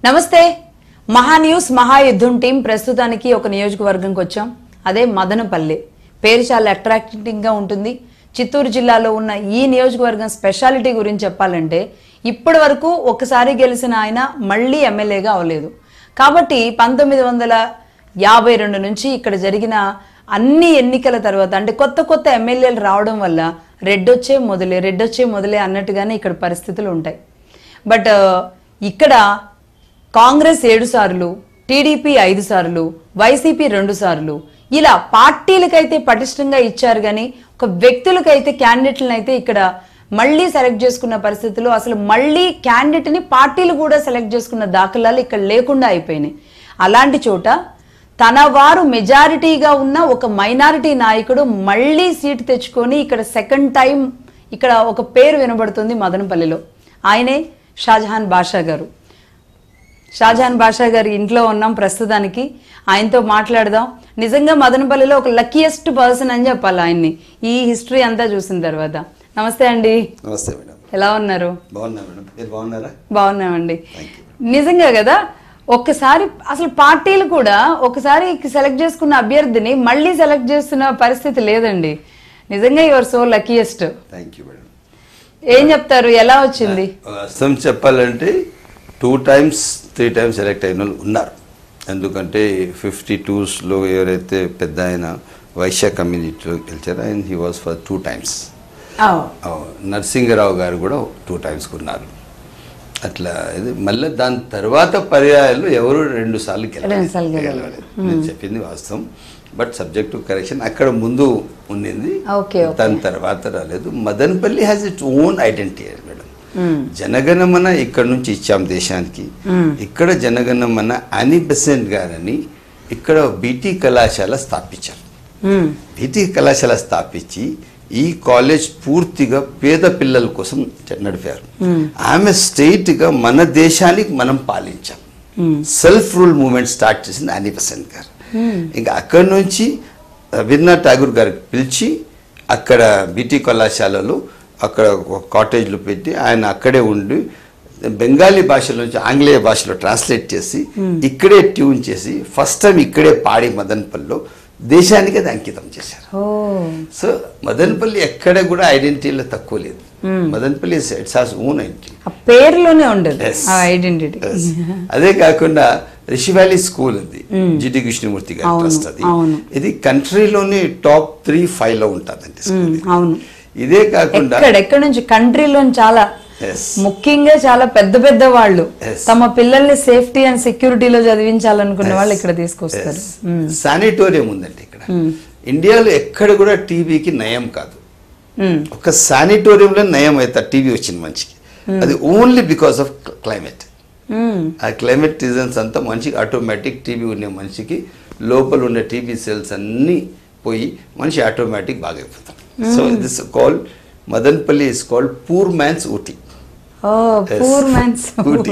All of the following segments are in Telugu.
నమస్తే మహా న్యూస్ మహాయుద్ధం టీం ప్రస్తుతానికి ఒక నియోజకవర్గంకి వచ్చాం అదే మదనపల్లి పేరు చాలా అట్రాక్టింగ్ గా ఉంటుంది చిత్తూరు జిల్లాలో ఉన్న ఈ నియోజకవర్గం స్పెషాలిటీ గురించి చెప్పాలంటే ఇప్పటి వరకు ఒకసారి గెలిచిన ఆయన మళ్ళీ ఎమ్మెల్యేగా అవ్వలేదు కాబట్టి పంతొమ్మిది వందల యాభై రెండు నుంచి ఇక్కడ జరిగిన అన్ని ఎన్నికల తర్వాత అంటే కొత్త కొత్త ఎమ్మెల్యేలు రావడం వల్ల రెడ్డొచ్చే మొదలే రెడ్డొచ్చే మొదలే అన్నట్టుగానే ఇక్కడ పరిస్థితులు ఉంటాయి బట్ ఇక్కడ కాంగ్రెస్ ఏడు సార్లు టీడీపీ ఐదు సార్లు వైసీపీ రెండు సార్లు ఇలా పార్టీలకైతే పటిష్టంగా ఇచ్చారు కానీ ఒక వ్యక్తులకైతే క్యాండిడేట్లను అయితే ఇక్కడ మళ్ళీ సెలెక్ట్ చేసుకున్న పరిస్థితుల్లో అసలు మళ్ళీ క్యాండిడేట్ ని పార్టీలు కూడా సెలెక్ట్ చేసుకున్న దాఖలాలు ఇక్కడ లేకుండా అయిపోయినాయి అలాంటి చోట తన వారు మెజారిటీగా ఉన్న ఒక మైనారిటీ నాయకుడు మళ్ళీ సీటు తెచ్చుకొని ఇక్కడ సెకండ్ టైం ఇక్కడ ఒక పేరు వినబడుతుంది మదనపల్లిలో ఆయనే షాజహాన్ బాషా గారు షాజహాన్ బాషా గారి ఇంట్లో ఉన్నాం ప్రస్తుతానికి ఆయనతో మాట్లాడదాం నిజంగా మదనపల్లిలో ఒక లక్కీయెస్ట్ పర్సన్ అని చెప్పాలి ఆయన్ని ఈ హిస్టరీ అంతా చూసిన తర్వాత నమస్తే అండి నమస్తే మేడం ఎలా ఉన్నారు బాగున్నా మేడం మీరు బాగున్నారా బాగున్నామండి నిజంగా కదా ఒక్కసారి అసలు పార్టీలు కూడా ఒకసారి ప్రతి చేసుకున్న అభ్యర్థిని మళ్ళీ సెలెక్ట్ చేస్తున్న పరిస్థితి లేదండి నిజంగా your so luckiest thank you madam ఏం చెప్తారు ఎలా వచ్చింది వాస్తవం చెప్పాలంటే two times three times select అయిన వాళ్ళు ఉన్నారు ఎందుకంటే ఫిఫ్టీ టూస్లో ఎవరైతే పెద్ద ఆయన వైశ్య కమ్యూనిటీలో గెలిచారో ఆయన he was for two times ఆ, నరసింగరావు గారు కూడా టూ టైమ్స్ ఉన్నారు అట్లా ఇది మళ్ళీ దాని తర్వాత పర్యాయాలు ఎవరు రెండు సార్లు రెండు సార్లు గెలవలేదు. గెలవలేదు నేను చెప్పింది వాస్తవం బట్ సబ్జెక్ట్ టు కరెక్షన్ అక్కడ ముందు ఉండింది ఓకే, ఓకే. దాని తర్వాత రాలేదు Madanapalli has its own identity madam మ్మ్. జనగణమన ఇక్కడ నుంచి ఇచ్చాం దేశానికి ఇక్కడ జనగణమన అని బెసెంట్ గారని ఇక్కడ బీటీ కళాశాల స్థాపించారు మ్మ్. బీటీ కళాశాల స్థాపించి ఈ కాలేజ్ పూర్తిగా పేద పిల్లల కోసం చ- నడిపారు ఆమె స్టేట్ గా మన దేశానికి మనం పాలించాం సెల్ఫ్ రూల్ మూవ్మెంట్ స్టార్ట్ చేసింది అనీ బెసెంట్ గారు ఇంకా అక్కడి నుంచి రవీంద్రనాథ్ ఠాగూర్ గారికి పిలిచి అక్కడ బీటీ కళాశాలలో అక్కడ ఒక కాటేజ్లో పెట్టి ఆయన అక్కడే ఉండి బెంగాలీ భాషలో నుంచి ఆంగ్లేయ భాషలో ట్రాన్స్లేట్ చేసి ఇక్కడే ట్యూన్ చేసి ఫస్ట్ టైం ఇక్కడే పాడి మదన్పల్లిలో దేశానికి అది అంకితం చేశారు ఓ సో మదన్పల్లి ఎక్కడ కూడా ఐడెంటిటీలో తక్కువ లేదు Madanpalli it's has own identity ఆ పేరులోనే ఉండదు Yes. ఆ ఐడెంటిటీ Yes. అదే కాకుండా రిషి వ్యాలీ స్కూల్ ఉంది జిటి కృష్ణమూర్తి గారి అవును, ట్రస్ట్ అది అవును. ఇది కంట్రీలోనే టాప్ త్రీ ఫైవ్ లో ఉంటుందండి స్కూల్ ఇది. అవును ఇదే కాకుండా ఎక్కడ ఎక్కడ నుంచి కంట్రీలో చాలా Yes. ముఖ్యంగా చాలా పెద్ద పెద్ద వాళ్ళు Yes. తమ పిల్లల్ని సేఫ్టీ అండ్ సెక్యూరిటీలో చదివించాలనుకున్న వాళ్ళు ఇక్కడ తీసుకొస్తారు శానిటోరియం ఉందండి ఇక్కడ ఇండియాలో ఎక్కడ కూడా టీవీకి నయం కాదు మ్మ్. ఒక శానిటోరియంలో నయం అవుతారు టీవీ వచ్చింది మనిషికి అది ఓన్లీ బికాస్ ఆఫ్ క్లైమేట్ మ్మ్. ఆ క్లైమేట్ రీజన్స్ అంతా మనిషికి ఆటోమేటిక్ టీబీ ఉండే మనిషికి లోపల ఉండే టీబీ సెల్స్ అన్నీ పోయి మనిషి ఆటోమేటిక్ బాగైపోతాడు so this call Madanpalli is called poor man's Ooty oh Yes. Poor man's Ooty.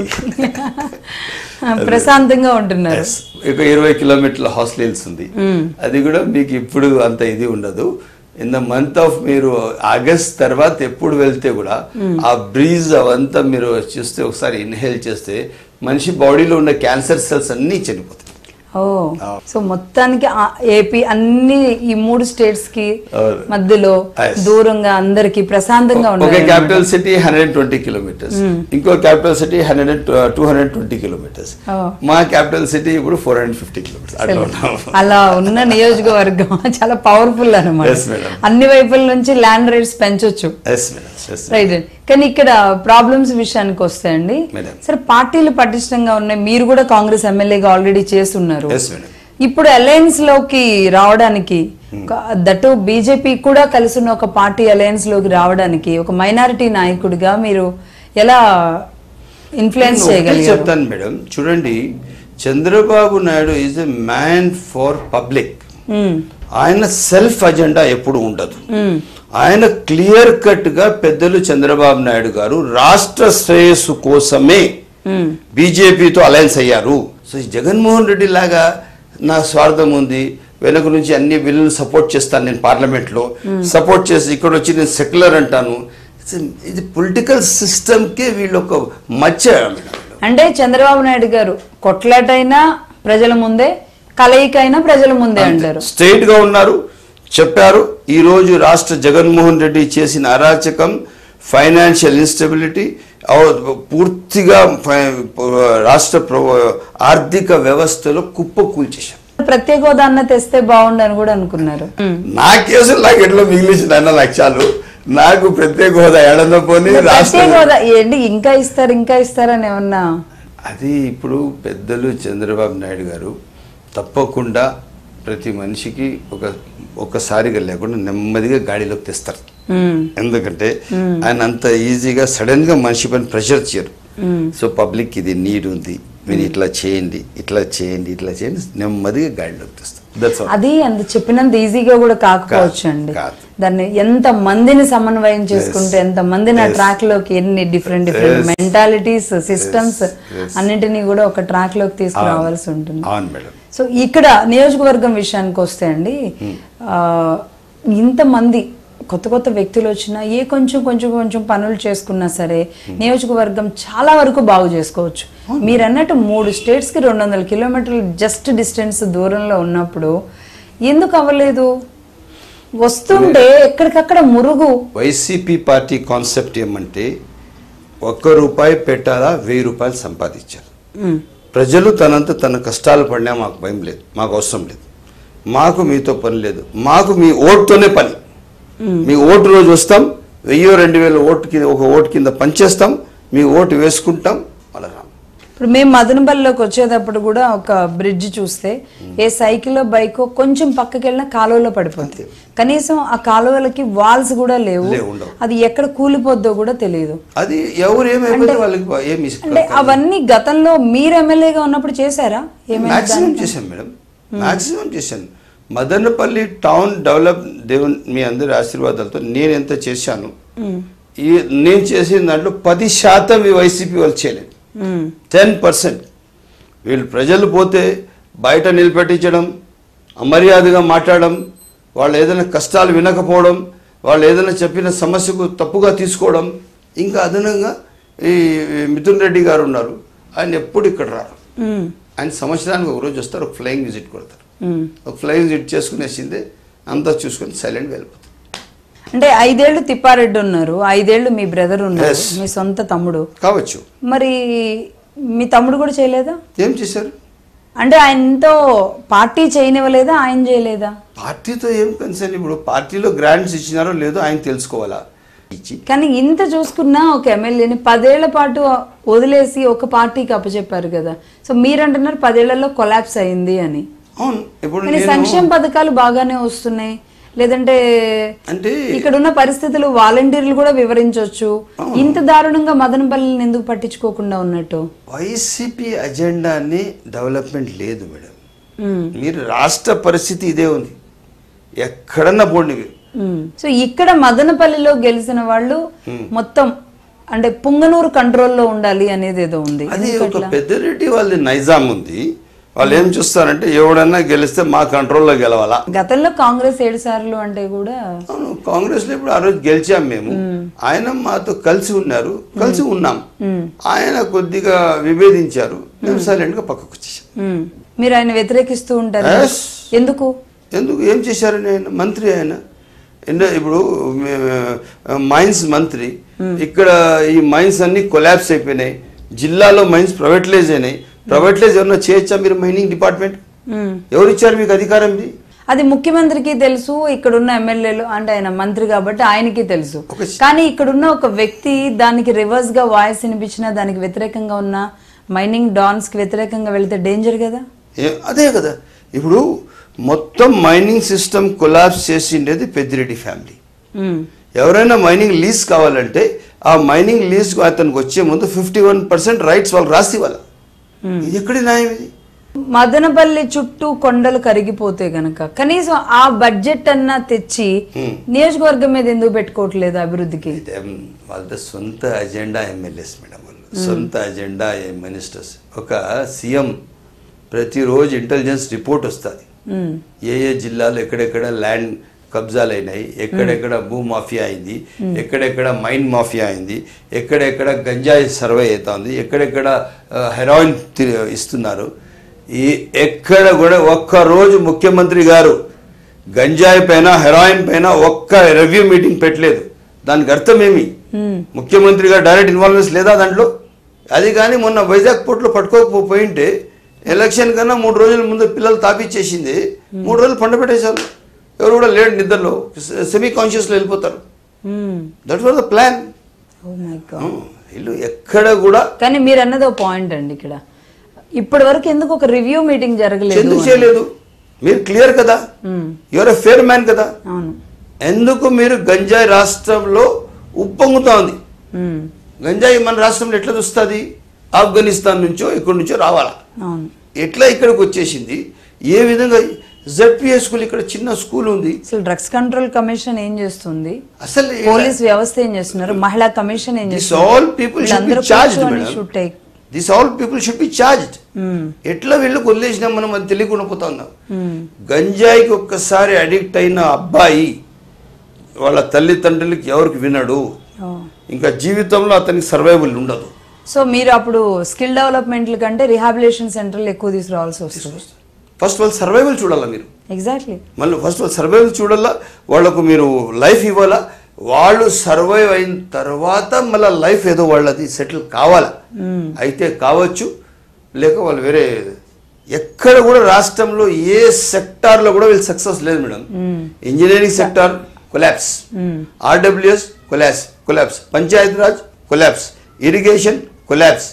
ప్రశాంతంగా ఉంటున్నారు Yes. ఒక ఇరవై కిలోమీటర్ల హాస్టల్స్ ఉంది అది కూడా మీకు ఇప్పుడు అంత ఇది ఉండదు ఇన్ ద మంత్ ఆఫ్ మీరు ఆగస్ట్ తర్వాత ఎప్పుడు వెళ్తే కూడా ఆ బ్రీజ్ అవంతా మీరు చూస్తే ఒకసారి ఇన్హేల్ చేస్తే మనిషి బాడీలో ఉన్న క్యాన్సర్ సెల్స్ అన్నీ చనిపోతాయి ఓ సో మొత్తానికి ఆ ఏపీ అన్ని ఈ మూడు స్టేట్స్ కి అవును. మధ్యలో Yes. దూరంగా అందరికి ప్రశాంతంగా ఒక ఉన్నారు capital city hundred twenty kilometres ఇంకో capital city hundred two hundred twenty kilometres Oh. మా క్యాపిటల్ సిటీ ఇప్పుడు ఫోర్ హండ్రెడ్ ఫిఫ్టీ కిలోమీటర్స్ అట్లా ఉన్నాం అలా ఉన్న నియోజకవర్గం చాలా పవర్ఫుల్ అనమాట Yes, madam. అన్ని వైపుల నుంచి ల్యాండ్ రేట్స్ పెంచొచ్చు ఎస్ మేడం ఎస్ రైట్ కానీ ఇక్కడ ప్రాబ్లమ్స్ విషయానికి వస్తాయండి Madam. సరే పార్టీలు పటిష్టంగా ఉన్నాయి మీరు కూడా కాంగ్రెస్ ఎమ్మెల్యేగా ఆల్రెడీ చేస్తున్నారు ఎస్ మేడం ఇప్పుడు అలయన్స్ లోకి రావడానికి దట్టు బీజేపీ కూడా కలిసి ఉన్న ఒక పార్టీ అలయన్స్ లోకి రావడానికి ఒక మైనారిటీ నాయకుడిగా మీరు ఎలా ఇన్ఫ్లుయెన్స్ నేను ఒకటే చేయగలిగారు చెప్తాను మేడం చూడండి Chandrababu Naidu is a man for public hmm. ఆయన సెల్ఫ్ అజెండా ఎప్పుడు ఉండదు ఆయన క్లియర్ కట్ గా పెద్దలు చంద్రబాబు నాయుడు గారు రాష్ట్ర శ్రేయస్సు కోసమే బీజేపీతో అలయన్స్ అయ్యారు సో ఈ జగన్మోహన్ రెడ్డి లాగా నా స్వార్థం ఉంది వెనక నుంచి అన్ని బిల్లులు సపోర్ట్ చేస్తాను నేను పార్లమెంట్ లో సపోర్ట్ చేసి ఇక్కడ వచ్చి నేను సెక్యులర్ అంటాను It's a- ఇది పొలిటికల్ సిస్టమ్ కే వీళ్ళు ఒక మచ్చ మేడం అంటే చంద్రబాబు నాయుడు గారు కొట్లాటైనా ప్రజల ముందే కలయికైనా ప్రజల ముందే అంటారు స్ట్రైట్ గా ఉన్నారు చెప్పారు ఈ రోజు రాష్ట్ర జగన్మోహన్ రెడ్డి చేసిన అరాచకం ఫైనాన్షియల్ ఇన్స్టెబిలిటీ పూర్తిగా ఫై- రాష్ట్ర ప్ర- ఆర్థిక వ్యవస్థలో కుప్ప కూల్చేశారు ప్రత్యేక హోదా అన్న తెస్తే బాగుండని కూడా అనుకున్నారు ఉమ్. నా కేసులు నాకు ఎట్లా మిగిలించిన అన్న లక్ష్యాలు నాకు ప్రత్యేక హోదా ఏడన్నా పోనీ రాష్ట్ర ప్రత్యేక హోదా ఏంటి ఇంకా ఇస్తారు ఇంకా ఇస్తారని ఏమన్నా అది ఇప్పుడు పెద్దలు చంద్రబాబు నాయుడు గారు తప్పకుండా ప్రతి మనిషికి ఒక ఒక్కసారిగా లేకుండా నెమ్మదిగా గాడిలోకి తెస్తారు ఉమ్. ఎందుకంటే ఆయన అంత ఈజీగా సడన్ గా మనిషి పైన ప్రెషర్ చేయరు సో పబ్లిక్ ఇది నీడ్ ఉంది మీరు ఇట్లా చేయండి ఇట్లా చేయండి ఇట్లా చేయండి నెమ్మదిగా గాడిలోకి తెస్తారు దట్స్ అది అంత చెప్పినంత ఈజీగా కూడా కాకపోవచ్చు అండి కాదు. దాన్ని ఎంత మందిని సమన్వయం చేసుకుంటే ఎంత మందిని ఆ Yes. ట్రాక్ లోకి ఎన్ని different different Yes. Mentalities systems Yes. అన్నిటినీ కూడా ఒక ట్రాక్ లోకి తీసుకురావాల్సి ఉంటుంది అవును మేడం సో ఇక్కడ నియోజకవర్గం విషయానికి వస్తే అండి ఆ, ఇంతమంది కొత్త కొత్త వ్యక్తులు వచ్చినా ఏ కొంచెం కొంచెం కొంచెం పనులు చేసుకున్నా సరే నియోజకవర్గం చాలా వరకు బాగు చేసుకోవచ్చు మీరు అన్నట్టు మూడు స్టేట్స్ కి రెండు వందల కిలోమీటర్లు జస్ట్ డిస్టెన్స్ దూరంలో ఉన్నప్పుడు ఎందుకు అవ్వలేదు వస్తుంటే ఎక్కడికక్కడ మురుగు వైసీపీ పార్టీ కాన్సెప్ట్ ఏమంటే ఒక్క రూపాయి పెట్టాలా వెయ్యి రూపాయలు సంపాదించారు ఉమ్, ప్రజలు తనంత తన కష్టాలు పడినా మాకు భయం లేదు మాకు అవసరం లేదు మాకు మీతో పని లేదు మాకు మీ ఓటుతోనే పని మీ ఓటు రోజు వస్తాం వెయ్యో రెండు వేల ఓటు కింద ఒక ఓటు కింద పనిచేస్తాం మీ ఓటు వేసుకుంటాం మళ్ళీ రాం ఇప్పుడు మేము మదనపల్లిలోకి వచ్చేటప్పుడు కూడా ఒక బ్రిడ్జ్ చూస్తే ఏ సైకిల్ బైక్ కొంచెం పక్కకి వెళ్ళినా కాలువలో పడిపోతుంది కనీసం ఆ కాలువలకి వాల్స్ కూడా లేవు లేవు, ఉండవు. అది ఎక్కడ కూలిపోద్దో కూడా తెలియదు అది ఎవరు ఏమైపోతే వాళ్ళకి ఏమి అంటే అవన్నీ గతంలో మీరు ఎమ్మెల్యేగా ఉన్నప్పుడు చేశారా ఏమైనా మాక్సిమం చేశాను మేడం మాక్సిమం చేశాను మదనపల్లి టౌన్ డెవలప్ దేవుని మీ అందరి ఆశీర్వాదాలతో నేను ఎంత చేశాను ఈ నేను చేసిన దాంట్లో పది శాతం ఈ వైసీపీ వాళ్ళు చేయలేదు ఉమ్, టెన్ పర్సెంట్ వీళ్ళు ప్రజలు పోతే బయట నిలబెట్టించడం అమర్యాదగా మాట్లాడడం వాళ్ళు ఏదైనా కష్టాలు వినకపోవడం వాళ్ళు ఏదైనా చెప్పిన సమస్యకు తప్పుగా తీసుకోవడం ఇంకా అదనంగా ఈ మిథున్ రెడ్డి గారు ఉన్నారు ఆయన ఎప్పుడు ఇక్కడ రారు ఉమ్, ఆయన సంవత్సరానికి ఒక రోజు వస్తారు ఒక ఫ్లయింగ్ విజిట్ కొడతారు ఉమ్. ఒక ఫ్లయింగ్ విజిట్ చేసుకునేసిందే అంతా చూసుకొని సైలెంట్గా వెళ్ళిపోతారు అంటే ఐదేళ్లు తిప్పారెడ్డి ఉన్నారు ఐదేళ్లు మీ బ్రదర్ ఉన్నారు Yes. మీ సొంత తమ్ముడు కావచ్చు మరి మీ తమ్ముడు కూడా చేయలేదా ఏం చేశారు అంటే ఆయనతో పార్టీ చేయనివ్వలేదా ఆయన చేయలేదా పార్టీతో ఏం కన్సర్న్ ఇప్పుడు పార్టీలో గ్రాంట్స్ ఇచ్చినారో లేదో ఆయన తెలుసుకోవాలా ఇచ్చి కానీ ఇంత చూసుకున్నా ఒక ఎమ్మెల్యేని పదేళ్ల పాటు వదిలేసి ఒక పార్టీకి అప్పచెప్పారు కదా సో మీరంటున్నారు పదేళ్లలో కొలాప్స్ అయింది అని అవును ఇప్పుడు కానీ నేను సంక్షేమ పథకాలు బాగానే వస్తున్నాయి లేదంటే అంటే ఇక్కడ ఉన్న పరిస్థితులు వాలంటీర్లు కూడా వివరించవచ్చు ఇంత దారుణంగా మదనపల్లిని ఎందుకు పట్టించుకోకుండా ఉన్నట్టు వైసీపీ అజెండాని డెవలప్మెంట్ లేదు మేడం ఉమ్, మీరు రాష్ట్ర పరిస్థితి ఇదే ఉంది ఎక్కడన్నా పోండి మీరు ఉమ్. సో ఇక్కడ మదనపల్లిలో గెలిచిన వాళ్ళు మొత్తం అంటే పుంగనూరు కంట్రోల్లో ఉండాలి అనేది ఏదో ఉంది అది ఒక పెద్దరెడ్డి వాళ్ళది నైజాం ఉంది వాళ్ళు ఏం చూస్తారంటే ఎవడన్నా గెలిస్తే మా కంట్రోల్లో గెలవాలా గతంలో కాంగ్రెస్ ఏడు సార్లు అంటే కూడా అవును కాంగ్రెస్ లో ఇప్పుడు ఆ రోజు గెలిచాం మేము ఆయన మాతో కలిసి ఉన్నారు కలిసి ఉన్నాం ఆయన కొద్దిగా విభేదించారు మేము సైలెంట్ గా పక్కకు వచ్చేసాం ఉమ్, మీరు ఆయన వ్యతిరేకిస్తూ ఉంటారు Yes. ఎందుకు ఎందుకు ఏం చేశారని ఆయన మంత్రి ఆయన ఎండ- ఇప్పుడు మే- మైన్స్ మంత్రి ఇక్కడ ఈ మైన్స్ అన్ని కొలాప్స్ అయిపోయినాయి జిల్లాలో మైన్స్ ప్రైవేటలైజ్ అయినాయి ప్రైవేటలైజ్ ఏమన్నా చేయొచ్చా మీరు మైనింగ్ డిపార్ట్మెంట్ ఉమ్. ఎవరు ఇచ్చారు మీకు అధికారం ఇది అది ముఖ్యమంత్రికి తెలుసు ఇక్కడున్న ఎమ్మెల్యేలు అంటే ఆయన మంత్రి కాబట్టి ఆయనకి తెలుసు ఒక కానీ ఇక్కడున్న ఒక వ్యక్తి దానికి రివర్స్ గా వాయిస్ వినిపించినా దానికి వ్యతిరేకంగా ఉన్న మైనింగ్ డాన్స్ కి వ్యతిరేకంగా వెళ్తే డేంజర్ కదా ఏ- అదే కదా ఇప్పుడు మొత్తం మైనింగ్ సిస్టమ్ కొలాప్స్ చేసిండేది పెద్దిరెడ్డి ఫ్యామిలీ ఉమ్, ఎవరైనా మైనింగ్ లీజ్ కావాలంటే ఆ మైనింగ్ లీజ్ అతనికి వచ్చే ముందు ఫిఫ్టీ వన్ పర్సెంట్ రైట్స్ వాళ్ళు రాసి ఇవ్వాలి ఇది ఎక్కడి న్యాయం ఇది మదనపల్లి చుట్టూ కొండలు కరిగిపోతే గనక కనీసం ఆ బడ్జెట్ అన్నా తెచ్చి నియోజకవర్గం మీద ఎందుకు పెట్టుకోవట్లేదు అభివృద్ధికి ఇది ఏం వాళ్ళ సొంత అజెండా ఎమ్మెల్యేస్ మేడం వాళ్ళు సొంత అజెండా మినిస్టర్స్ ఒక సీఎం ప్రతిరోజు ఇంటెలిజెన్స్ రిపోర్ట్ వస్తుంది ఉమ్, ఏ ఏ జిల్లాలో ఎక్కడెక్కడ ల్యాండ్ కబ్జాలు అయినాయి ఎక్కడెక్కడ భూ మాఫియా అయింది ఎక్కడెక్కడ మైన్ మాఫియా అయింది ఎక్కడెక్కడ గంజాయి సర్వే అవుతుంది ఎక్కడెక్కడ ఆ, హెరాయిన్ తి- ఇస్తున్నారు ఈ ఎక్కడ కూడా ఒక్క రోజు ముఖ్యమంత్రి గారు గంజాయి పైన హెరాయిన్ పైన ఒక్క రివ్యూ మీటింగ్ పెట్టలేదు దానికి అర్థం ఏమి ముఖ్యమంత్రి గారు డైరెక్ట్ ఇన్వాల్వ్మెంట్స్ లేదా దాంట్లో అది కానీ మొన్న వైజాగ్ పోర్ట్లో పట్టుకోకపోయింటే ఎలక్షన్ కన్నా మూడు రోజుల ముందు పిల్లలు తాపిచ్చేసింది మూడు రోజులు పండ పెట్టేశారు ఎవరు కూడా లేడు నిద్రలో సెమీ కాన్షియస్లో వెళ్ళిపోతారు that was the plan oh my god వీళ్ళు ఎక్కడ కూడా కానీ మీరు అన్నది ఒక పాయింట్ అండి ఇక్కడ ఇప్పటి వరకు ఎందుకు ఒక రివ్యూ మీటింగ్ జరగలేదు ఎందుకు చేయలేదు మీరు క్లియర్ కదా యువర్ ఎ ఫేర్ మ్యాన్ కదా అవును ఎందుకు మీరు గంజాయి రాష్ట్రంలో ఉప్పొంగుతా ఉంది మ్మ్. గంజాయి మన రాష్ట్రంలో ఎట్లా చూస్తుంది ఆఫ్ఘనిస్తాన్ నుంచో ఇక్కడి నుంచో రావాలా అవును ఎట్లా ఇక్కడికి వచ్చేసింది ఏ విధంగా జెడ్పిఎస్ స్కూల్ ఇక్కడ చిన్న స్కూల్ ఉంది అసలు డ్రగ్స్ కంట్రోల్ కమిషన్ ఏం చేస్తుంది అసలు పోలీస్ వ్యవస్థ ఏం చేస్తున్నారు మహిళా కమిషన్ ఏం దిస్ చేస్తున్నారు ఆల్ పీపుల్ షుడ్ బి వీళ్ళందరూ చార్జ్డ్ కూర్చొని madam should take. This all people should be charged hmm. ఎట్లా వీళ్ళకి వదిలేసినాం మనం అది తెలియకుండా పోతా ఉన్నాం గంజాయికి ఒక్కసారి అడిక్ట్ అయిన అబ్బాయి వాళ్ళ తల్లిదండ్రులకి ఎవరికి వినడు ఓ. ఇంకా జీవితంలో అతనికి సర్వైవల్ ఉండదు సో మీరు అప్పుడు స్కిల్ డెవలప్మెంట్ల కంటే రిహాబిలేషన్ సెంటర్లు ఎక్కువ తీసుకురావాల్సి వస్తుంది ఫస్ట్ వాళ్ళు సర్వైవల్ చూడాలా మీరు ఎగ్జాక్ట్లీ మళ్ళీ ఫస్ట్ వాళ్ళు సర్వైవల్ చూడాలా వాళ్ళకు మీరు లైఫ్ ఇవ్వాలా వాళ్ళు సర్వైవ్ అయిన తర్వాత మళ్ళీ లైఫ్ ఏదో వాళ్ళది సెటిల్ కావాలా అయితే కావచ్చు లేక వాళ్ళు వేరే ఎక్కడ కూడా రాష్ట్రంలో ఏ సెక్టార్లో కూడా వీళ్ళు సక్సెస్ లేదు madam engineering sector collapse RWS collapse collapse Panchayat Raj collapse irrigation collapse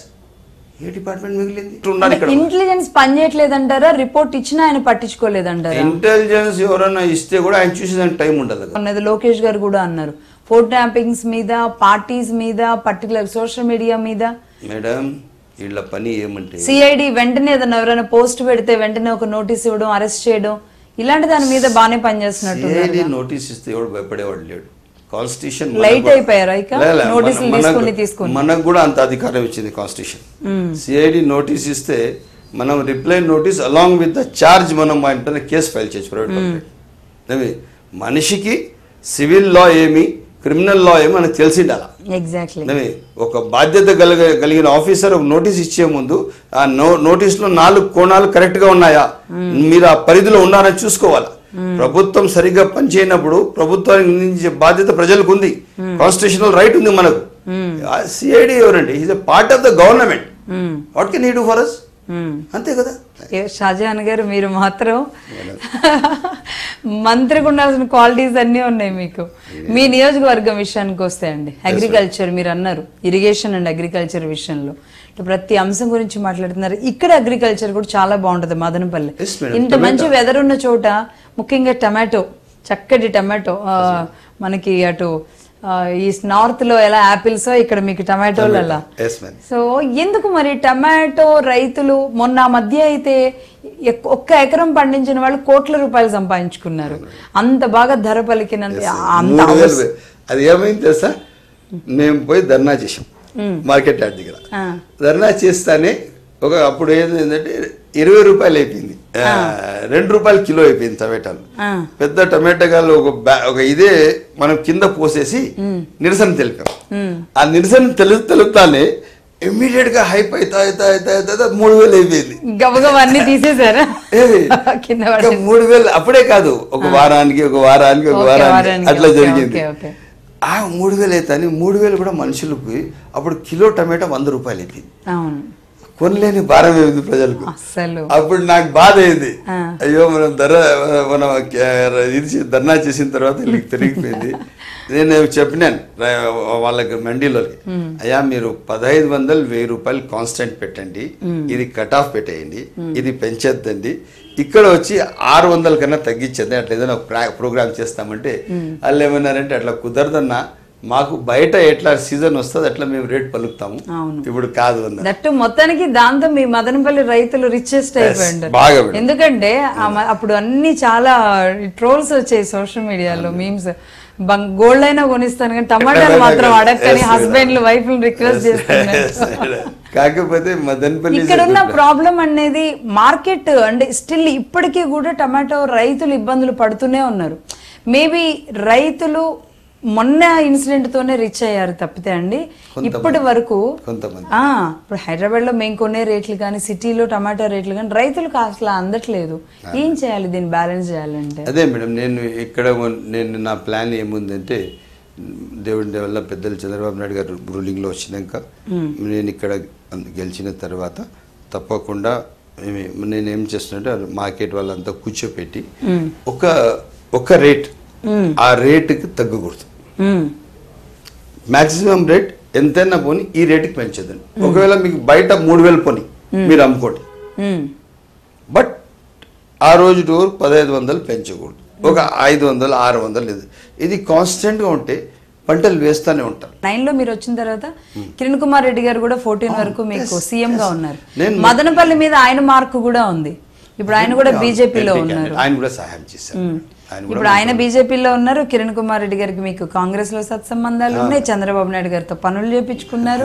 ఏ డిపార్ట్మెంట్ మిగిలింది ఇట్లా ఉన్నారు ఇక్కడ ఇంటెలిజెన్స్ పనిచేయట్లేదంటారా రిపోర్ట్ ఇచ్చినా ఆయన పట్టించుకోలేదంటారా ఇంటెలిజెన్స్ ఎవరైనా ఇస్తే కూడా ఆయన చూసేదానికి టైం ఉండదు కదా అన్నది లోకేష్ గారు కూడా అన్నారు ఫోర్ ట్యాంపింగ్స్ మీద పార్టీస్ మీద పర్టికులర్ సోషల్ మీడియా మీద మేడం వీళ్ళ పని ఏమంటే సిఐడి వెంటనే ఏదైనా ఎవరైనా పోస్ట్ పెడితే వెంటనే ఒక నోటీస్ ఇవ్వడం అరెస్ట్ చేయడం ఇలాంటి దాని మీద బాగానే పనిచేస్తున్నట్టు ఏది నోటీస్ ఇస్తే ఎవడు భయపడేవాడు లేడు కాన్స్టిట్యూషన్ Light అయిపోయారా ఇక? నోటీసులు తీసుకొని తీసుకొని. మనకు కూడా అంత అధికారం ఇచ్చింది కాన్స్టిట్యూషన్ సిఐడి నోటీస్ ఇస్తే మనం reply notice along with the charge మనం వెంటనే కేసు ఫైల్ చేయొచ్చు ప్రైవేట్ కంప్లైంట్ మనిషికి సివిల్ లా ఏమి క్రిమినల్ లా ఏమి మనకు తెలిసి ఉండాలి ఎగ్జాక్ట్లీ అదే ఒక బాధ్యత కలిగ కలిగిన ఆఫీసర్ ఒక నోటీస్ ఇచ్చే ముందు ఆ నో నోటీస్లో నాలుగు కోణాలు కరెక్ట్ గా ఉన్నాయా మీరు ఆ పరిధిలో ఉన్నారని చూసుకోవాలి ప్రభుత్వం సరిగ్గా పనిచేయనప్పుడు ప్రభుత్వానికి అందించే బాధ్యత ప్రజలకు ఉంది కాన్స్టిట్యూషనల్ రైట్ ఉంది మనకు సిఐడి ఎవరండి is a part of the government what can he do for us అంతే కదా షాజహాన్ గారు మీరు మాత్రం మంత్రికి ఉండాల్సిన క్వాలిటీస్ అన్నీ ఉన్నాయి మీకు మీ నియోజకవర్గం విషయానికి వస్తే అండి అగ్రికల్చర్ మీరు అన్నారు ఇరిగేషన్ అండ్ అగ్రికల్చర్ విషయంలో ఇట్లా ప్రతి అంశం గురించి మాట్లాడుతున్నారు ఇక్కడ అగ్రికల్చర్ కూడా చాలా బాగుంటది మదనపల్లి Yes, madam. ఇంత మంచి వెదర్ ఉన్న చోట ముఖ్యంగా టమాటో చక్కటి టమాటో ఆ, మనకి అటు ఆ, ఈ నార్త్ లో ఎలా యాపిల్స్ ఇక్కడ మీకు టమాటోలు అలా ఎస్ మ్యామ్ సో ఎందుకు మరి టమాటో రైతులు మొన్న ఆ మధ్య అయితే ఎక్- ఒక్క ఎకరం పండించిన వాళ్ళు కోట్ల రూపాయలు సంపాదించుకున్నారు అంత బాగా ధర పలికినంత అంత మూడు వేలు అవస- వే- అది ఏమైంది తెలుసా మేము పోయి ధర్నా చేసాం మార్కెట్ యార్డ్ దగ్గర ఆ. ధర్నా చేస్తానే ఒక అప్పుడు ఏంటంటే ఇరవై రూపాయలు అయిపోయింది ఆ, రెండు రూపాయలు కిలో అయిపోయింది టమాటాలు ఆ. పెద్ద టమాటాలు ఒక బ్యా- ఒక ఇదే మనం కింద పోసేసి నిరసన తెలిపాం ఆ నిరసన తెలు తెలుపుతానే ఇమ్మీడియట్ గా హైప్ అవుతా అవుతా అవుతా అవుతా అవుతా మూడు వేలు అయిపోయింది గబగబా అన్ని తీసేశారా ఏది? కింద ఇంకా పడి మూడు వేలు అప్పుడే కాదు ఒక వారానికి ఒక వారానికి ఒక ఓకే, వారానికి వారానికి, అట్లా ఓకే, జరిగింది ఓకే, ఓకే. ఆ మూడు వేలు అయితే అని మూడు వేలు కూడా మనుషులకు అప్పుడు కిలో టమాటా వంద రూపాయలు అయిపోయింది అవును కొనలేని భారం ఏమింది ప్రజలకు అస్సలు అప్పుడు నాకు బాధ అయింది ఆ. అయ్యో మనం ధర మనం ఇది చే- ధర్నా చేసిన తర్వాత వీళ్ళకి పెరిగిపోయింది నేను చెప్పినాను రా- వాళ్ళకి మండీలోకి అయ్యా మీరు పదహైదు వందలు వెయ్యి రూపాయలు కాన్స్టెంట్ పెట్టండి ఇది కట్ ఆఫ్ పెట్టేయండి ఇది పెంచేద్దండి ఇక్కడ వచ్చి ఆరు వందల కన్నా తగ్గించండి అట్లా ఏదైనా ప్రోగ్రామ్ చేస్తామంటే వాళ్ళు ఏమన్నారంటే అట్లా కుదరదన్నా మాకు బయట ఎట్లా సీజన్ వస్తుంది అట్లా మేము రేట్ పలుకుతాము అవును. ఇప్పుడు కాదు అన్న దట్టు మొత్తానికి దాంతో మీ మదనపల్లి రైతులు రిచెస్ట్ అయిపోయింది బాగా మేడం. ఎందుకంటే ఆ మ- అప్పుడు అన్ని చాలా ట్రోల్స్ వచ్చాయి సోషల్ మీడియాలో మీమ్స్ గోల్డ్ అయినా కొనిస్తాను కానీ టమాటాలు మాత్రం అడగని Yes, హస్బెండ్ వైఫ్ రిక్వెస్ట్ చేస్తున్నారు కాకపోతే మదన్పల్లి ఇక్కడ ఉన్న ప్రాబ్లం అనేది మార్కెట్ అంటే స్టిల్ ఇప్పటికీ కూడా టమాటో రైతులు ఇబ్బందులు పడుతూనే ఉన్నారు మేబీ రైతులు మొన్న ఇన్సిడెంట్ తోనే రిచ్ అయ్యారు తప్పితే అండి కొంతమంది. ఇప్పటి వరకు కొంతమంది. ఆ, ఇప్పుడు హైదరాబాద్ లో మేము కొనే రేట్లు కానీ సిటీలో టమాటా రేట్లు కానీ రైతులకు అసలు అందట్లేదు ఏం చేయాలి దీన్ని బ్యాలెన్స్ చేయాలంటే అదే మేడం నేను ఇక్కడ ఉన్- నేను నా ప్లాన్ ఏముందంటే దేవుడి వల్ల పెద్దలు చంద్రబాబు నాయుడు గారు రూలింగ్లో వచ్చినాక నేను ఇక్కడ గెలిచిన తర్వాత తప్పకుండా ఏమి- నేను ఏం చేస్తున్నట్టే మార్కెట్ వాళ్ళంతా కూర్చోపెట్టి ఒక ఒక రేట్ ఆ రేటుకి తగ్గకూడదు ఉమ్, మాక్సిమం రేట్ ఎంతైనా పోని ఈ రేటుకి పెంచదండి ఒకవేళ మీకు బయట మూడు వేలు పోని మీరు అమ్ముకోండి ఉమ్, బట్ ఆ రోజు డోర్ పదహైదు వందలు పెంచకూడదు ఒక ఐదు వందలు ఆరు వందలు లేదు ఇది కాన్స్టెంట్గా ఉంటే పంటలు వేస్తూనే ఉంటారు నైన్ లో మీరు వచ్చిన తర్వాత కిరణ్ కుమార్ రెడ్డి గారు కూడా ఫోర్టీన్ వరకు మీకు yes, సీఎం గా yes. ఉన్నారు నేను- మదనపల్లి మీద ఆయన మార్కు కూడా ఉంది ఇప్పుడు ఆయన కూడా బీజేపీలో ఎంపీ ఉన్నారు క్యాండిడేట్. ఆయన కూడా సహాయం చేశారు ఉమ్. ఆయన ఇప్పుడు కూడా ఆయన బీజేపీలో ఉన్నారు కిరణ్ కుమార్ రెడ్డి గారికి మీకు కాంగ్రెస్ లో సత్సంబంధాలు ఉన్నాయి చంద్రబాబు నాయుడు గారితో పనులు చేపించుకున్నారు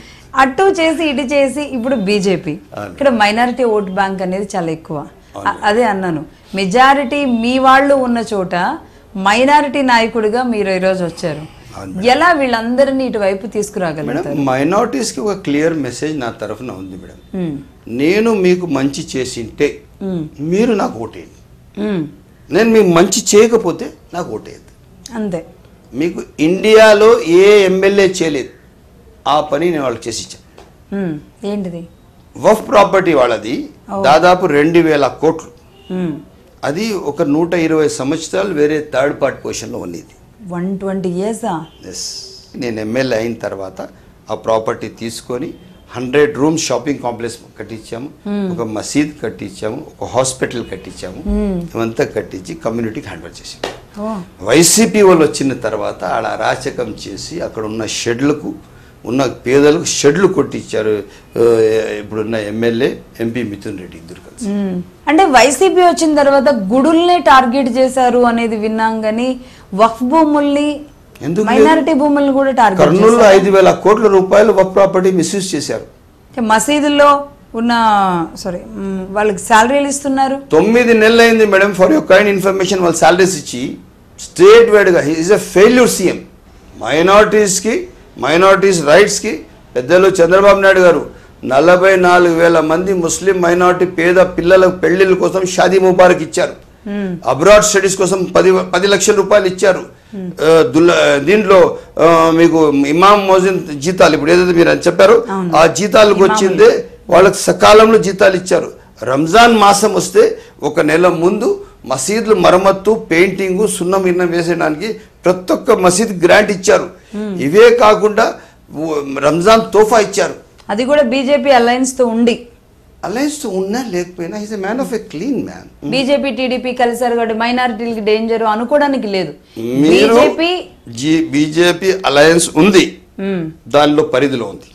అటు చేసి ఇటు చేసి ఇప్పుడు బీజేపీ అవును. ఇక్కడ మైనారిటీ ఓట్ బ్యాంక్ అనేది చాలా ఎక్కువ అ- అదే అన్నాను మెజారిటీ మీ వాళ్ళు ఉన్న చోట మైనారిటీ నాయకుడిగా మీరు ఈరోజు వచ్చారు అవును ఎలా వీళ్ళందరినీ ఇటువైపు తీసుకురాగలుగుతారు మేడం మైనారిటీస్కి ఒక క్లియర్ మెసేజ్ నా తరఫున ఉంది మేడం ఉమ్, నేను మీకు మంచి చేసింటే ఉమ్, మీరు నాకు ఓటేయండి ఉమ్, నేను మీకు మంచి చేయకపోతే నాకు ఓటేయద్దు అంతే మీకు ఇండియాలో ఏ ఎమ్మెల్యే చేయలేదు ఆ పని నేను వాళ్ళకి చేసి ఇచ్చాను ఉమ్, ఏంటిది వఫ్ ప్రాపర్టీ వాళ్ళది దాదాపు రెండు వేల కోట్లు ఉమ్, అది ఒక నూట ఇరవై సంవత్సరాలు వేరే థర్డ్ పార్టీ పొజిషన్లో ఉన్నది వన్ ట్వంటీ ఇయర్సా ఎస్ నేను ఎమ్మెల్యే అయిన తర్వాత ఆ ప్రాపర్టీ తీసుకొని హండ్రెడ్ రూమ్స్ షాపింగ్ కాంప్లెక్స్ కట్టించాము ఒక మసీద్ కట్టించాము ఒక హాస్పిటల్ కట్టించాము ఇవంతా కట్టించి కమ్యూనిటీకి హ్యాండ్ఓవర్ చేసాము ఓ వైసీపీ వాళ్ళు వచ్చిన తర్వాత ఆడ అరాచకం చేసి అక్కడ ఉన్న షెడ్లకు ఉన్న పేదలకు షెడ్లు కొట్టించారు ఆ, ఇప్పుడున్న ఎమ్మెల్యే ఎంపీ మిథున్ రెడ్డి ఇద్దరు కలిసి మ్మ్. అంటే వైసీపీ వచ్చిన తర్వాత గుడుల్నే టార్గెట్ చేశారు అనేది విన్నాం గానీ వక్ఫ్ భూముల్ని ఎందుకు లేదు? మైనారిటీ భూముల్ని కూడా టార్గెట్ కర్నూలులో ఐదు వేల కోట్ల రూపాయలు ఒక ప్రాపర్టీ మిస్యూజ్ చేశారు చేశారు మసీదుల్లో ఉన్న సారీ వాళ్ళకి శాలరీలు ఇస్తున్నారు తొమ్మిది నెలలు అయింది madam for your kind information వాళ్ళు సాలరీస్ ఇచ్చి స్టేట్ వైడ్గా ఈజ్ ఎ ఫెయిల్యూర్ సీఎం మైనారిటీస్కి మైనారిటీస్ రైట్స్కి పెద్దలు చంద్రబాబు నాయుడు గారు నలభై నాలుగు వేల మంది ముస్లిం మైనారిటీ పేద పిల్లల పెళ్లిళ్ళ కోసం షాదీ ముబారక్ ఇచ్చారు అబ్రాడ్ స్టడీస్ కోసం పది పది లక్షల రూపాయలు ఇచ్చారు ఆ, దుల్ల దీంట్లో ఆ, మీకు ఇమాం మోజిన్ జీతాలు ఇప్పుడు ఏదైతే మీరు అని చెప్పారో ఆ జీతాలకు వచ్చిందే వాళ్ళకి సకాలంలో జీతాలు ఇచ్చారు రంజాన్ మాసం వస్తే ఒక నెల ముందు మసీదులు మరమ్మత్తు పెయింటింగ్ సున్నం ఇన్నం వేసేయడానికి ప్రతి ఒక్క మసీద్ గ్రాంట్ ఇచ్చారు ఇవే కాకుండా ఓ- రంజాన్ తోఫా ఇచ్చారు అది కూడా బీజేపీ అలయన్స్ తో ఉండి అలయన్స్ ఉన్నా లేకపోయినా is a man of a clean man BJP TDP కలిసారు కాబట్టి మైనారిటీలకి డేంజర్ అనుకోవడానికి లేదు మీరు బీజేపీ జీ బీజేపీ అలయన్స్ ఉంది దానిలో పరిధిలో ఉంది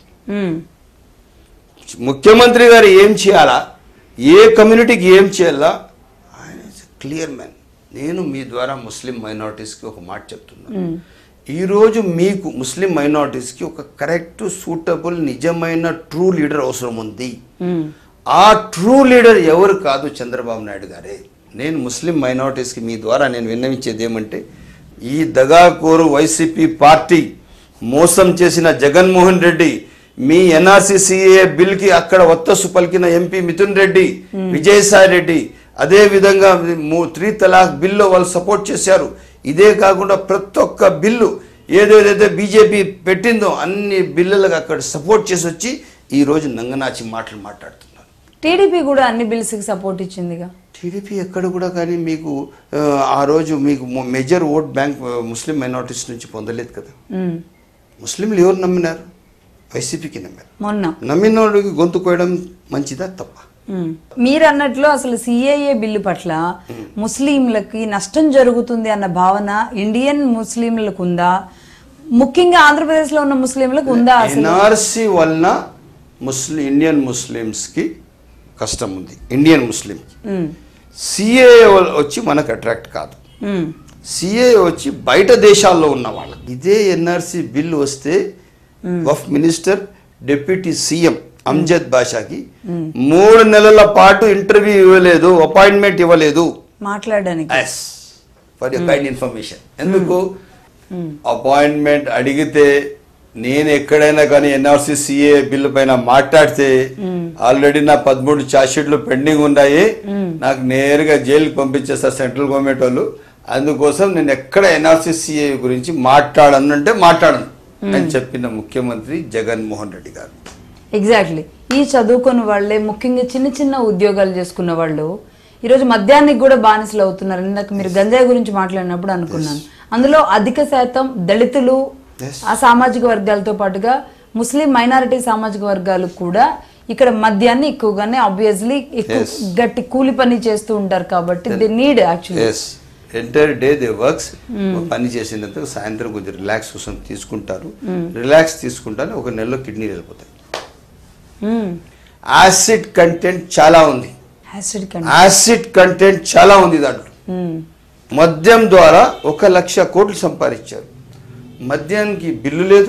ముఖ్యమంత్రి గారు ఏం చేయాలా ఏ కమ్యూనిటీకి ఏం చేయాలా ఆయన క్లియర్ మ్యాన్ నేను మీ ద్వారా ముస్లిం మైనారిటీస్కి ఒక మాట చెప్తున్నాను ఈరోజు మీకు ముస్లిం మైనారిటీస్కి ఒక కరెక్ట్ సూటబుల్ నిజమైన ట్రూ లీడర్ అవసరం ఉంది ఆ ట్రూ లీడర్ ఎవరు కాదు చంద్రబాబు నాయుడు గారే నేను ముస్లిం మైనారిటీస్కి మీ ద్వారా నేను విన్నవించేది ఏమంటే ఈ దగాకోరు వైసీపీ పార్టీ మోసం చేసిన జగన్మోహన్ రెడ్డి మీ ఎన్ఆర్సీసీఏ బిల్కి అక్కడ ఒత్తసు పలికిన ఎంపీ మిథున్ రెడ్డి విజయసాయి రెడ్డి అదే విధంగా మూ- త్రీ తలాక్ బిల్లో వాళ్ళు సపోర్ట్ చేశారు ఇదే కాకుండా ప్రతి ఒక్క బిల్లు ఏదేదైతే బీజేపీ పెట్టిందో అన్ని బిల్లులకు అక్కడ సపోర్ట్ చేసి వచ్చి ఈ రోజు నంగనాచి మాటలు మాట్లాడుతున్నారు టీడీపీ కూడా అన్ని బిల్స్ కి సపోర్ట్ ఇచ్చిందిగా టీడీపీ ఎక్కడ కూడా కానీ మీకు ఆ, ఆ రోజు మీకు మేజర్ ఓట్ బ్యాంక్ ఆ, ముస్లిం మైనారిటీస్ నుంచి పొందలేదు కదా మ్మ్. ముస్లింలు ఎవరు నమ్మినారు వైసీపీకి నమ్మారు మొన్న నమ్మిన వాళ్ళకి గొంతు కోయడం మంచిదా తప్ప మ్మ్. మీరు అన్నట్లు అసలు సిఏఏ బిల్లు పట్ల ముస్లింలకి నష్టం జరుగుతుంది అన్న భావన ఇండియన్ ముస్లింలకు ఉందా ముఖ్యంగా ఆంధ్రప్రదేశ్ లో ఉన్న ముస్లింలకు ఉందా అసలు ఎన్ఆర్సీ వలన ముస్లిం ఇండియన్ ముస్లిమ్స్కి కష్టం ఉంది ఇండియన్ ముస్లింకి మ్మ్. సిఏ వచ్చి మనకు అట్రాక్ట్ కాదు మ్మ్. సిఏ వచ్చి బయట దేశాల్లో ఉన్న వాళ్ళకి ఇదే ఎన్ఆర్సి బిల్ వస్తే వఫ్ మినిస్టర్ డిప్యూటీ సీఎం అంజద్ బాషాకి మూడు నెలల పాటు ఇంటర్వ్యూ ఇవ్వలేదు అపాయింట్మెంట్ ఇవ్వలేదు మాట్లాడడానికి yes for your kind information ఎందుకు అపాయింట్మెంట్ అడిగితే నేను ఎక్కడైనా కానీ ఎన్ఆర్సీ సిఏ బిల్లు పైన మాట్లాడితే ఆల్రెడీ నా పదమూడు ఛార్జ్షీట్లు పెండింగ్ ఉన్నాయి నాకు నేరుగా జైలుకి పంపించేస్తారు సెంట్రల్ గవర్నమెంట్ వాళ్ళు అందుకోసం నేను ఎక్కడ ఎన్ఆర్సీ సిఏ గురించి మాట్లాడనంటే మాట్లాడను అని చెప్పిన ముఖ్యమంత్రి జగన్మోహన్ రెడ్డి గారు ఎగ్జాక్ట్లీ ఈ చదువుకున్న వాళ్ళే ముఖ్యంగా చిన్న చిన్న ఉద్యోగాలు చేసుకున్న వాళ్ళు ఈరోజు మద్యానికి కూడా బానిసలు అవుతున్నారు ఇందాక మీరు గంజాయి గురించి మాట్లాడినప్పుడు అనుకున్నాను అందులో అధిక శాతం దళితులు Yes. ఆ సామాజిక వర్గాలతో పాటుగా ముస్లిం మైనారిటీ సామాజిక వర్గాలు కూడా ఇక్కడ మద్యాన్ని ఎక్కువగానే ఆబ్వియస్లీ ఎక్కువ Yes. గట్టి కూలి పని చేస్తూ ఉంటారు కాబట్టి they need actually yes entire day they works పని చేసినందుకు సాయంత్రం కొంచెం రిలాక్స్ కోసం తీసుకుంటారు రిలాక్స్ తీసుకుంటానే ఒక నెలలో కిడ్నీ వెళ్ళిపోతాయి యాసిడ్ కంటెంట్ చాలా ఉంది యాసిడ్ యాసిడ్ కంటెంట్ చాలా ఉంది దాంట్లో మద్యం ద్వారా ఒక లక్ష కోట్లు సంపాదించారు మద్యానికి బిల్లు లేదు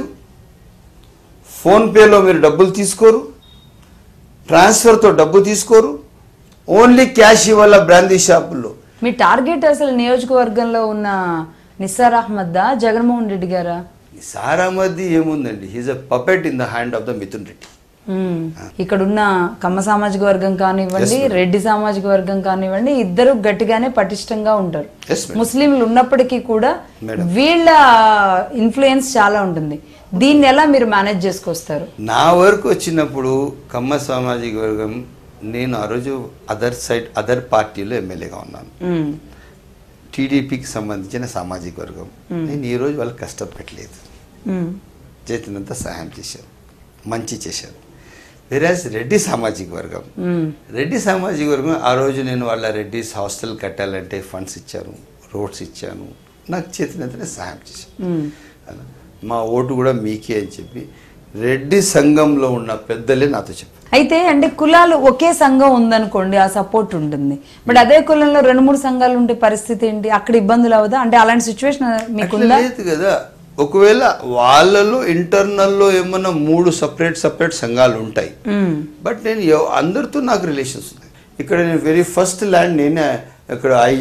ఫోన్పేలో మీరు డబ్బులు తీసుకోరు ట్రాన్స్ఫర్తో డబ్బు తీసుకోరు ఓన్లీ క్యాష్ ఇవ్వాల బ్రాందీ షాపుల్లో మీ టార్గెట్ అసలు నియోజకవర్గంలో ఉన్న నిస్సార్ అహ్మద్దా జగన్మోహన్ రెడ్డి గారా సారామతి ఏముందండి he's a puppet in the hand of the Mithun Reddy hmm. ఇక్కడున్న కమ్మ సామాజిక వర్గం కానివ్వండి Yes, madam. రెడ్డి సామాజిక వర్గం కానివ్వండి ఇద్దరు గట్టిగానే పటిష్టంగా ఉంటారు Yes, madam. ముస్లింలు ఉన్నప్పటికీ కూడా Madam. వీళ్ళ ఇన్ఫ్లుయెన్స్ చాలా ఉంటుంది దీన్ని ఎలా మీరు మేనేజ్ చేసుకొస్తారు నా వరకు వచ్చినప్పుడు కమ్మ సామాజిక వర్గం నేను ఆ రోజు అదర్ సైడ్ అదర్ పార్టీలో ఎమ్మెల్యేగా ఉన్నాను మ్మ్. టీడీపీకి సంబంధించిన సామాజిక వర్గం నేను ఈ రోజు వాళ్ళకి కష్టం పెట్టలేదు మ్మ్. చేతినంత సహాయం చేశారు మంచి చేశారు వెరాజ్ రెడ్డి సామాజిక వర్గం మ్మ్. రెడ్డి సామాజిక వర్గం ఆ రోజు నేను వాళ్ళ రెడ్డిస్ హాస్టల్ కట్టాలంటే ఫండ్స్ ఇచ్చాను రోడ్స్ ఇచ్చాను నాకు చేతినంతనే సహాయం చేశాను మ్మ్. అలా. మా ఓటు కూడా మీకే అని చెప్పి రెడ్డి సంఘంలో ఉన్న పెద్దలే నాతో చెప్పారు అయితే అంటే కులాలు ఒకే సంఘం ఉందనుకోండి ఆ సపోర్ట్ ఉంటుంది బట్ అదే కులంలో రెండు మూడు సంఘాలు ఉంటే పరిస్థితి ఏంటి అక్కడ ఇబ్బందులు అవదా అంటే అలాంటి సిచ్యువేషన్ అట్లా మీకుందా లేదు కదా ఒకవేళ వాళ్ళలో ఇంటర్నల్లో ఏమన్నా మూడు సపరేట్ సపరేట్ సంఘాలు ఉంటాయి మ్మ్. బట్ నేను ఎవ- అందరితో నాకు రిలేషన్స్ ఉన్నాయి ఇక్కడ నేను వెరీ ఫస్ట్ ల్యాండ్ నేనే ఇక్కడ ఐ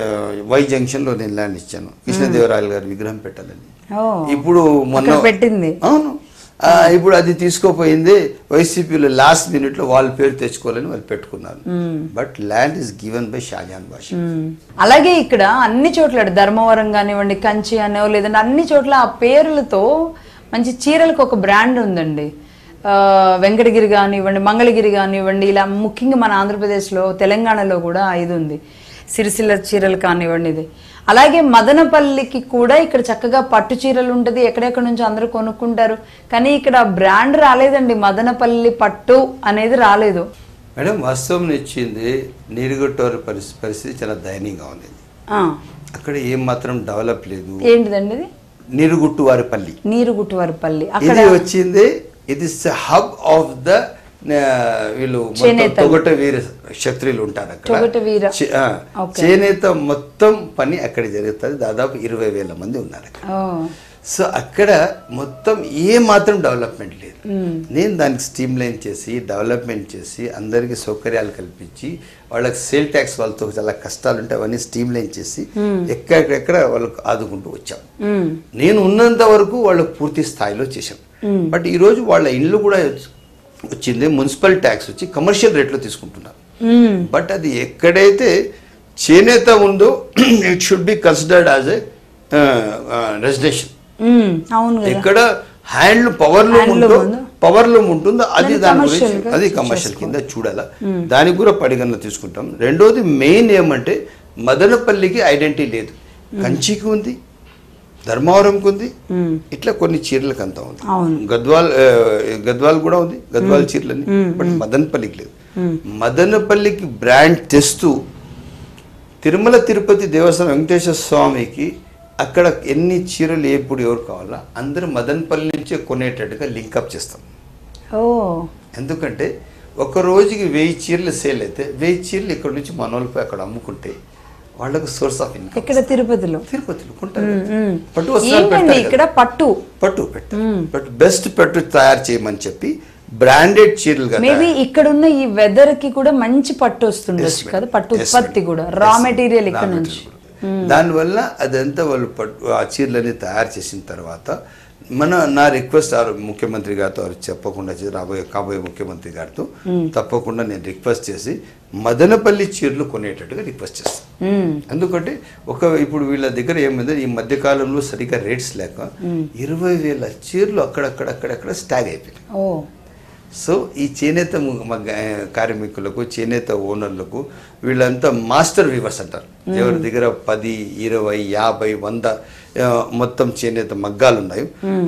వై జంక్షన్లో నేను ల్యాండ్ ఇచ్చాను కృష్ణదేవరాయలు గారి విగ్రహం పెట్టాలని ఓ. ఇప్పుడు మొన్న అక్కడ పెట్టింది అవును ఆ, ఇప్పుడు అది తీసుకోపోయింది వైసీపీలో లాస్ట్ మినిట్ లో వాళ్ళ పేరు తెచ్చుకోవాలని వాళ్ళు పెట్టుకున్నారు but land is given by Shajahan Basha hmm. అలాగే ఇక్కడ అన్ని చోట్ల ధర్మవరం కానివ్వండి కంచి అనో లేదంటే అన్ని చోట్ల ఆ పేర్లతో మంచి చీరలకు ఒక బ్రాండ్ ఉందండి ఆ, వెంకటగిరి కానివ్వండి మంగళగిరి కానివ్వండి ఇలా ముఖ్యంగా మన ఆంధ్రప్రదేశ్లో తెలంగాణలో కూడా ఇది ఉంది సిరిసిల్ల చీరలు కానివ్వండి ఇది అలాగే మదనపల్లికి కూడా ఇక్కడ చక్కగా పట్టు చీరలు ఉంటుంది ఎక్కడెక్కడ నుంచి అందరూ కొనుక్కుంటారు కానీ ఇక్కడ బ్రాండ్ రాలేదండి మదనపల్లి పట్టు అనేది రాలేదు మేడం వాస్తవం ఇచ్చింది నీరుగొట్టవారి పరిస్థితి పరిస్థితి చాలా దయనీయంగా ఉంది ఆ, అక్కడ ఏం మాత్రం డెవలప్ లేదు ఏంటిదండి ఇది నీరుగుట్టు వారి పల్లి నీరుగుట్టువారిపల్లి అక్కడ ఇది వచ్చింది ఇది హబ్ ఆఫ్ ద వీళ్ళు మొత్తం చేనేతలు. తొగట వీర క్షత్రియులు ఉంటారు అక్కడ తొగట వీర. చే- ఆ, Okay. చేనేత మొత్తం పని అక్కడ జరుగుతుంది దాదాపు ఇరవై వేల మంది ఉన్నారు అక్కడ ఓ, సో అక్కడ మొత్తం ఏ మాత్రం డెవలప్మెంట్ లేదు నేను దానికి స్ట్రీమ్ లైన్ చేసి డెవలప్మెంట్ చేసి అందరికీ సౌకర్యాలు కల్పించి వాళ్ళకి సేల్ ట్యాక్స్ వాళ్ళతో చాలా కష్టాలు ఉంటే అవన్నీ స్ట్రీమ్ లైన్ చేసి ఎక్కడెక్కడ వాళ్ళకు ఆదుకుంటూ వచ్చాం మ్మ్. నేను ఉన్నంత వరకు వాళ్ళు పూర్తి స్థాయిలో చేశాం బట్ ఈరోజు వాళ్ళ ఇల్లు కూడా వచ్చింది మున్సిపల్ ట్యాక్స్ వచ్చి కమర్షియల్ రేట్లో తీసుకుంటున్నారు మ్మ్. బట్ అది ఎక్కడైతే చేనేత ఉందో it should be considered as a residential hmm. అవును కదా ఎక్కడ హ్యాండ్ పవర్ లూమ్ Handloom ఉందో ఉందో? పవర్ లూమ్ ఉంటుందో అది దాన్ని దాని commercial గురించి గా అది కమర్షియల్ కింద చూడాలా దానికి కూడా పరిగణన తీసుకుంటాం రెండోది మెయిన్ ఏమంటే మదనపల్లికి ఐడెంటిటీ లేదు కంచికి ఉంది ధర్మవరంకి ఉంది ఇట్లా కొన్ని చీరలకు అంతా ఉంది అవును. గద్వాల్ ఆ, గద్వాల్ కూడా ఉంది గద్వాల్ చీరలని బట్ మదనపల్లికి లేదు మదనపల్లికి బ్రాండ్ తెస్తూ తిరుమల తిరుపతి దేవస్థానం వెంకటేశ్వర స్వామికి అక్కడ ఎన్ని చీరలు ఎప్పుడు ఎవరు కావాలా అందరూ మదనపల్లి నుంచే కొనేటట్టుగా లింకప్ చేస్తాం ఓ ఎందుకంటే ఒక రోజుకి వెయ్యి చీరలు సేల్ అయితే వెయ్యి చీరలు ఇక్కడ నుంచి మన వాళ్ళపై అక్కడ అమ్ముకుంటే వాళ్ళకు సోర్స్ ఆఫ్ ఇన్కమ్ ఇక్కడ తిరుపతిలో తిరుపతిలో కొంటారు కదా. మ్మ్. పట్టు వస్త్రాలు ఏంటండి పెడతారు ఇక్కడ కదా. పట్టు పట్టు పెట్టారు బట్ బెస్ట్ పట్టు తయారు చేయమని చెప్పి బ్రాండెడ్ చీరలు కదా మేబీ ఇక్కడున్న ఈ వెదర్ కి కూడా మంచి పట్టు వస్తుండొచ్చు Yes, కదా madam. పట్టు Yes, ఉత్పత్తి madam. కూడా Yes, raw madam. Material Raw ఇక్కడ material నుంచి కూడా. దానివల్ల అదంతా వాళ్ళు పట్టు ఆ చీరలని తయారు చేసిన తర్వాత మన నా రిక్వెస్ట్ ఆ ముఖ్యమంత్రి గారితో వారు చెప్పకుండా చేసి రాబోయే కాబోయే ముఖ్యమంత్రి గారితో తప్పకుండా నేను రిక్వెస్ట్ చేసి మదనపల్లి చీరలు కొనేటట్టుగా రిక్వెస్ట్ చేస్తాను మ్మ్. ఎందుకంటే ఒక ఇప్పుడు వీళ్ళ దగ్గర ఏమైంది ఈ మధ్య కాలంలో సరిగ్గా రేట్స్ లేక ఇరవై వేల చీరలు అక్కడక్కడ అక్కడక్కడ స్టాగ్ అయిపోయినాయి ఓ సో ఈ చేనేత ము- మగ్గ- కార్మికులకు చేనేత ఓనర్లకు వీళ్ళంతా మాస్టర్ వీవర్స్ అంటారు ఎవరి దగ్గర పది ఇరవై యాభై వంద ఆ, మొత్తం చేనేత మగ్గాలు ఉన్నాయి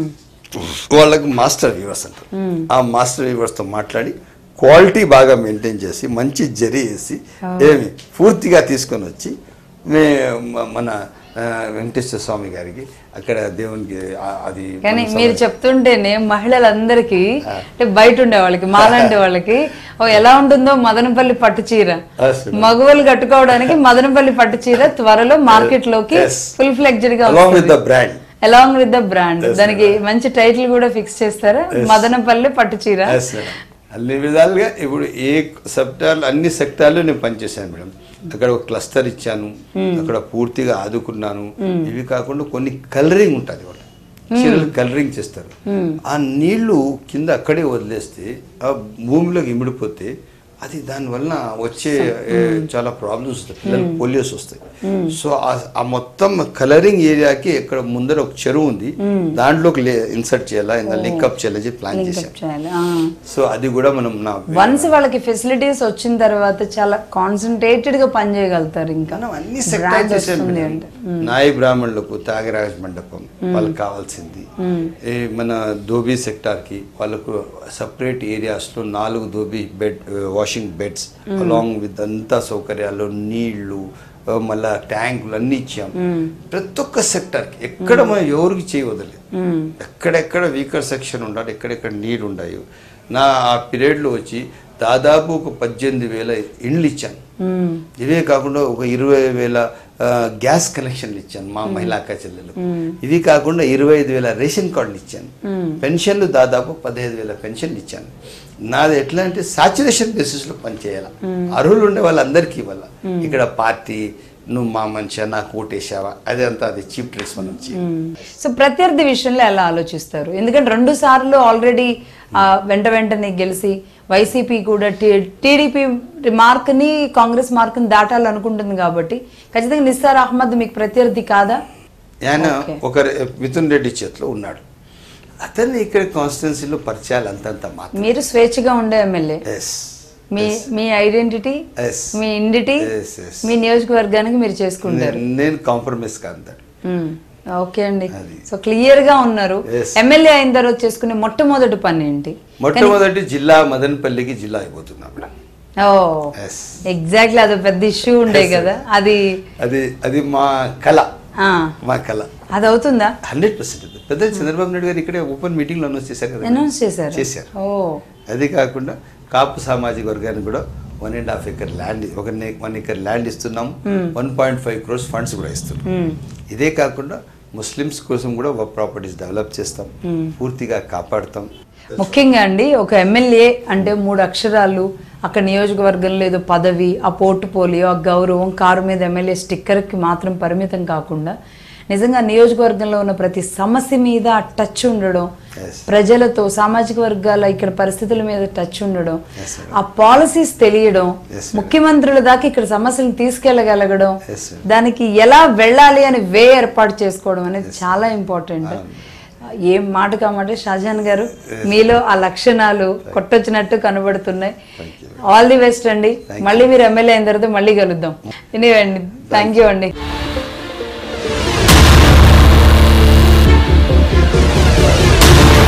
వాళ్ళకు మాస్టర్ వీవర్స్ అంటారు ఆ మాస్టర్ వీవర్స్తో మాట్లాడి క్వాలిటీ బాగా మెయింటైన్ చేసి మంచి జరి వేసి ఏమి పూర్తిగా తీసుకొని వచ్చి మే మ- మన ఆ, వెంకటేశ్వర స్వామి గారికి అక్కడ దేవునికి ఆ- అది కానీ మన మీరు సమ- చెప్తుంటేనే మహిళలందరికీ అంటే బయట ఉండే వాళ్ళకి మాలాంటి వాళ్ళకి ఓ ఎలా ఉంటుందో మదనపల్లి పట్టు చీర అసలు. మగవాళ్ళు కట్టుకోవడానికి మదనపల్లి పట్టు చీర త్వరలో మార్కెట్ లోకి Yes. ఫుల్ ఫ్లెక్జ్డ్ గా along with the brand along with the brand దానికి మంచి టైటిల్ కూడా ఫిక్స్ చేస్తారా మదనపల్లి పట్టు చీర Yes, madam. అన్ని విధాలుగా ఇప్పుడు ఏ సెక్టార్ అన్ని సెక్టార్లు నేను పనిచేశాను మేడం అక్కడ ఒక క్లస్టర్ ఇచ్చాను అక్కడ పూర్తిగా ఆదుకున్నాను ఇవి కాకుండా కొన్ని కలరింగ్ ఉంటుంది వాళ్ళు చీరలు కలరింగ్ చేస్తారు ఆ నీళ్లు కింద అక్కడే వదిలేస్తే ఆ భూమిలోకి ఇమిడిపోతే అది దానివల్ల వచ్చే ఏ, చాలా ప్రాబ్లమ్స్ వస్తాయి పిల్లలకు పోలియోస్ వస్తాయి సో ఆ- ఆ మొత్తం కలరింగ్ ఏరియాకి ఇక్కడ ముందర ఒక చెరువు ఉంది దాంట్లోకి ఇన్సర్ట్ చేయాలా ఇందా లింకప్ చేయాలని చెప్పి ప్లాన్ చేశాను లింకప్ చేయాలి సో అది కూడా మనం నా వన్స్ వాళ్ళకి ఫెసిలిటీస్ వచ్చిన తర్వాత చాలా కాన్సన్ట్రేటెడ్ గా పని చేయగలుగుతారు ఇంకా మనం అన్ని Brand సెక్టార్ చేసాం వస్తుంది మేడం. అంటే నాయి బ్రాహ్మణులకు త్యాగరాజ మండపం వాళ్ళకి కావాల్సింది ఈ మన ధోబీ సెక్టార్ కి వాళ్ళకు సపరేట్ ఏరియాస్ లో నాలుగు dhobi bed washing beds along with అంతా సౌకర్యాలు నీళ్లు ఆ, మళ్ళా ట్యాంకులు అన్ని ఇచ్చాం ప్రతి ఒక్క సెక్టర్ కి ఎక్కడ మనం ఎవరికి చేయవదలేదు ఎక్కడెక్కడ వీకర్ సెక్షన్ ఉండాలి ఎక్కడెక్కడ నీరు ఉండాయో నా ఆ period లో వచ్చి దాదాపు ఒక పద్దెనిమిది వేల ఇండ్లు ఇచ్చాను ఇవే కాకుండా ఒక ఇరవై వేల ఆ, గ్యాస్ కనెక్షన్లు ఇచ్చాను మా మహిళా అక్క చెల్లెలకు ఇవి కాకుండా ఇరవై ఐదు వేల రేషన్ కార్డులు ఇచ్చాను పెన్షన్లు దాదాపు పదహైదు వేల పెన్షన్లు ఇచ్చాను నాది ఎట్లా అంటే సాచురేషన్ బేసిస్ లో పనిచేయాలి అర్హులు ఉండే వాళ్ళందరికీ ఇవ్వాల ఇక్కడ పార్టీ నువ్వు మా మనిషి నాకు ఓటేసావా అదే అంతా అది చీప్ ట్రిక్స్ మనం చేయాలి సో ప్రత్యర్థి విషయంలో ఎలా ఆలోచిస్తారు ఎందుకంటే రెండు సార్లు ఆల్రెడీ వెంట వెంటనే గెలిచి వైసీపీ కూడా టీడీపీ మార్క్ని కాంగ్రెస్ మార్క్ని దాటాలనుకుంటుంది కాబట్టి ఖచ్చితంగా నిస్సార్ అహ్మద్ మీకు ప్రత్యర్థి కాదా ఆయన Okay. ఒక మిథున్ రెడ్డి చేతిలో ఉన్నాడు అతన్ని ఇక్కడ కాన్స్టిట్యున్సీలో పరిచయాలు అంతంత మాత్రం మీరు స్వేచ్ఛగా ఉండే ఎమ్మెల్యే ఎస్ మీ మీ ఐడెంటిటీ Yes. మీ ఇండిటీ Yes, yes. మీ నియోజకవర్గానికి మీరు చేసుకుంటారు నేను కాంప్రమైజ్ కాదు మ్మ్. ఓకే అండి అది. సో క్లియర్ గా ఉన్నారు Yes. ఎమ్మెల్యే అయిన తర్వాత చేసుకునే మొట్టమొదటి పని ఏంటి మొట్టమొదటి జిల్లా మదనపల్లికి జిల్లా అయిపోతున్నాం మేడం ఓ ఎస్ ఎగ్జాక్ట్లీ అది పెద్ద ఇష్యూ ఉండే కదా అది అది అది మా కళ ఆ, మా కళ అది అవుతుందా హండ్రెడ్ పర్సెంట్ పెద్ద చంద్రబాబు నాయుడు గారు ఇక్కడే ఓపెన్ మీటింగ్ లో అనౌన్స్ చేశారు కదా అనౌన్స్ చేశారు చేశారు ఓ అది కాకుండా కాపు సామాజిక వర్గానికి కూడా one and half acre land ఒక వన్ ఎకర్ ల్యాండ్ ఇస్తున్నాం one point five crores funds కూడా ఇస్తున్నాం మ్మ్. ఇదే కాకుండా ముస్లిమ్స్ కోసం కూడా ప్రాపర్టీస్ డెవలప్ చేస్తాం పూర్తిగా కాపాడుతాం ముఖ్యంగా అండి ఒక ఎమ్మెల్యే అంటే మూడు అక్షరాలు అక్కడ నియోజకవర్గంలో ఏదో పదవి ఆ పోర్టుపోలియో ఆ గౌరవం కారు మీద ఎమ్మెల్యే స్టిక్కర్కి మాత్రం పరిమితం కాకుండా నిజంగా నియోజకవర్గంలో ఉన్న ప్రతి సమస్య మీద ఆ టచ్ ఉండడం Yes. ప్రజలతో సామాజిక వర్గాల ఇక్కడ పరిస్థితుల మీద టచ్ ఉండడం Yes, madam. ఆ పాలసీస్ తెలియడం Yes, madam. ముఖ్యమంత్రుల దాకా ఇక్కడ సమస్యలను తీసుకెళ్లగలగడం Yes, madam. దానికి ఎలా వెళ్ళాలి అని వే ఏర్పాటు చేసుకోవడం అనేది చాలా ఇంపార్టెంట్ ఏం మాట కామంటే షాజహాన్ గారు మీలో ఆ లక్షణాలు కొట్టొచ్చినట్టు కనబడుతున్నాయి ఆల్ ది బెస్ట్ అండి మళ్ళీ మీరు ఎమ్మెల్యే అయిన తర్వాత మళ్ళీ కలుద్దాం ఎనీవే అండి థ్యాంక్ యూ అండి